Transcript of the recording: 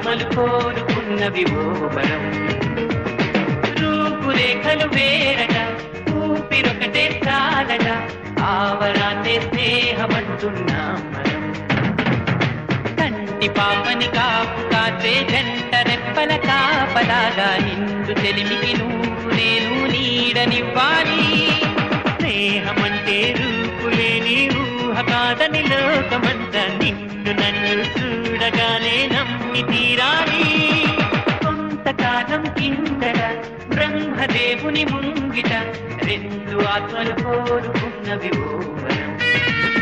ఆత్మలు కోరుకున్నవి ఓ వరం రూపురేఖలు వేరట ఊపిరొకటే చాలట ఆవరాన్నే స్నేహమంటున్నాం మనం కంటి పాపని కాపు కాచే జంట రెప్పల కాపలాగా నిండు తెలిమికి నువ్వు నేను నీడనివ్వాలి స్నేహమంటే రూపులేని ఊహ కాదని లోకమంతా నిన్ను నన్ను చూడగానే నమ్మి తీరాలి కొంతకాలం కిందట బ్రహ్మదేవుని ముంగిట రెండు ఆత్మలు కోరుకున్నవి ఓ వరం